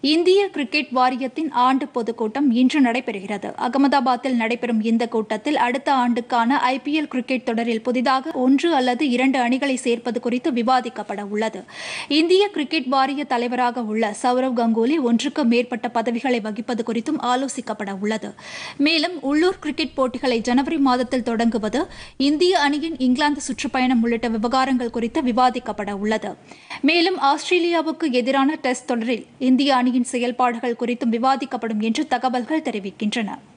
இந்திய கிரிக்கெட் வாரியத்தின் ஆண்டு பொதுக்கூட்டம் இன்று நடைபெறுகிறது அகமதாபாத்தில் நடைபெறும் இந்த கூட்டத்தில் அடுத்த ஆண்டுக்கான ஐபிஎல் கிரிக்கெட் தொடரில் புதிதாக ஒன்று அல்லது இரண்டு அணிகளை சேர்ப்பது குறித்து விவாதிக்கப்பட உள்ளது இந்திய கிரிக்கெட் வாரிய தலைவராக உள்ள சௌரவ் கங்குலி ஒன்றுக்கு மேற்பட்ட பதவிகளை வகிப்பது குறித்தும் ஆலோசிக்கப்பட உள்ளது மேலும் உள்ளூர் கிரிக்கெட் போட்டிகளை ஜனவரி மாதத்தில் தொடங்குவது இந்திய அணியின் இங்கிலாந்து சுற்றுப்பயணம் உள்ளிட்ட விவகாரங்கள் குறித்து விவாதிக்கப்பட உள்ளது மேலும் ஆஸ்திரேலியாவுக்கு எதிரான டெஸ்ட் தொடரில் இந்திய அணியின் செயல்பாடுகள் குறித்தும் விவாதிக்கப்படும் என்று தகவல்கள் தெரிவிக்கின்றன